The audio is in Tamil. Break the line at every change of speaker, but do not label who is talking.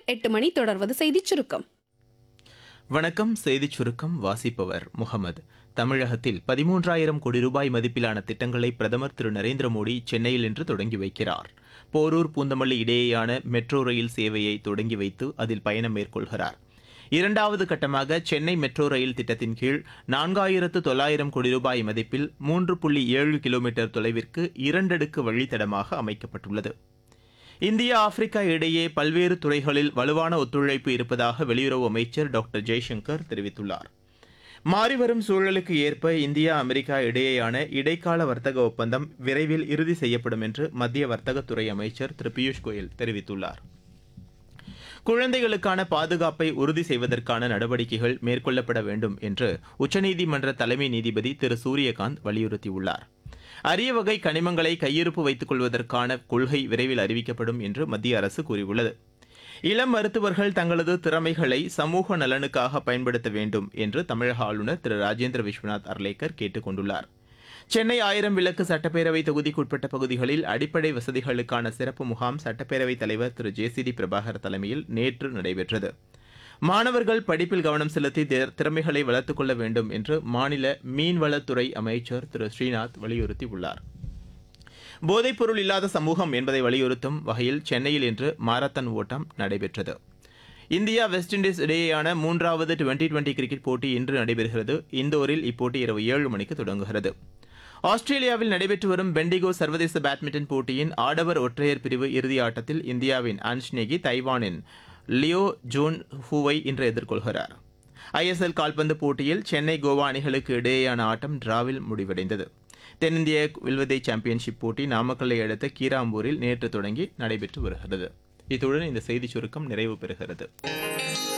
எட்டு மணி தொடர்வது செய்திச் சுருக்கம்
வணக்கம் செய்திச் சுருக்கம் வாசிப்பவர் முகமது தமிழகத்தில் பதிமூன்றாயிரம் கோடி ரூபாய் மதிப்பிலான திட்டங்களை பிரதமர் திரு நரேந்திர மோடி சென்னையில் இன்று தொடங்கி வைக்கிறார் போரூர் பூந்தமல்லி இடையேயான மெட்ரோ ரயில் சேவையை தொடங்கி வைத்து அதில் பயணம் மேற்கொள்கிறார் இரண்டாவது கட்டமாக சென்னை மெட்ரோ ரயில் திட்டத்தின் கீழ் நான்காயிரத்து தொள்ளாயிரம் கோடி ரூபாய் மதிப்பில் மூன்று புள்ளி ஏழு கிலோமீட்டர் தொலைவிற்கு இரண்டடுக்கு வழித்தடமாக அமைக்கப்பட்டுள்ளது இந்தியா ஆப்பிரிக்கா இடையே பல்வேறு துறைகளில் வலுவான ஒத்துழைப்பு இருப்பதாக வெளியுறவு அமைச்சர் டாக்டர் ஜெய்சங்கர் தெரிவித்துள்ளார் மாறிவரும் சூழலுக்கு ஏற்ப இந்தியா அமெரிக்கா இடையேயான இடைக்கால வர்த்தக ஒப்பந்தம் விரைவில் இறுதி செய்யப்படும் என்று மத்திய வர்த்தகத்துறை அமைச்சர் திரு பியூஷ் கோயல் தெரிவித்துள்ளார் குழந்தைகளுக்கான பாதுகாப்பை உறுதி செய்வதற்கான நடவடிக்கைகள் மேற்கொள்ளப்பட வேண்டும் என்று உச்சநீதிமன்ற தலைமை நீதிபதி திரு சூரியகாந்த் வலியுறுத்தியுள்ளார் அரிய வகை கனிமங்களை கையிருப்பு வைத்துக் கொள்வதற்கான கொள்கை விரைவில் அறிவிக்கப்படும் என்று மத்திய அரசு கூறியுள்ளது இளம் மருத்துவர்கள் தங்களது திறமைகளை சமூக நலனுக்காக பயன்படுத்த வேண்டும் என்று தமிழக ஆளுநர் திரு ராஜேந்திர விஸ்வநாத் அர்லேக்கர் கேட்டுக் கொண்டுள்ளார் சென்னை ஆயிரம் விளக்கு சட்டப்பேரவை தொகுதிக்குட்பட்ட பகுதிகளில் அடிப்படை வசதிகளுக்கான சிறப்பு முகாம் சட்டப்பேரவைத் தலைவர் Thiru J C D Prabhakar தலைமையில் நேற்று நடைபெற்றது மாணவர்கள் படிப்பில் கவனம் செலுத்தி தி- திறமைகளை வளர்த்துக் கொள்ள வேண்டும் என்று மாநில மீன்வளத்துறை அமைச்சர் திரு ஸ்ரீநாத் வலியுறுத்தியுள்ளார் போதைப்பொருள் இல்லாத சமூகம் என்பதை வலியுறுத்தும் வகையில் சென்னையில் இன்று மாரத்தான் ஓட்டம் நடைபெற்றது இந்தியா வெஸ்ட் இண்டீஸ் இடையேயான மூன்றாவது டுவெண்டி டுவெண்டி கிரிக்கெட் போட்டி இன்று நடைபெறுகிறது இந்தோரில் இப்போட்டி இரவு ஏழு மணிக்கு தொடங்குகிறது ஆஸ்திரேலியாவில் நடைபெற்று வரும் பெண்டிகோ சர்வதேச பேட்மிண்டன் போட்டியின் ஆடவர் ஒற்றையர் பிரிவு இறுதி ஆட்டத்தில் இந்தியாவின் அன்ஷ்னேகி தைவானின் லியோ ஜோன் ஹூவை இன்று எதிர்கொள்கிறார் ஐஎஸ்எல் கால்பந்து போட்டியில் சென்னை கோவா அணிகளுக்கு இடையேயான ஆட்டம் டிராவில் முடிவடைந்தது தென்னிந்திய வில்வித்தை சாம்பியன்ஷிப் போட்டி நாமக்கல்லை அடுத்த கீராம்பூரில் நேற்று தொடங்கி நடைபெற்று வருகிறது இத்துடன் இந்த செய்திச் சுருக்கம் நிறைவு பெறுகிறது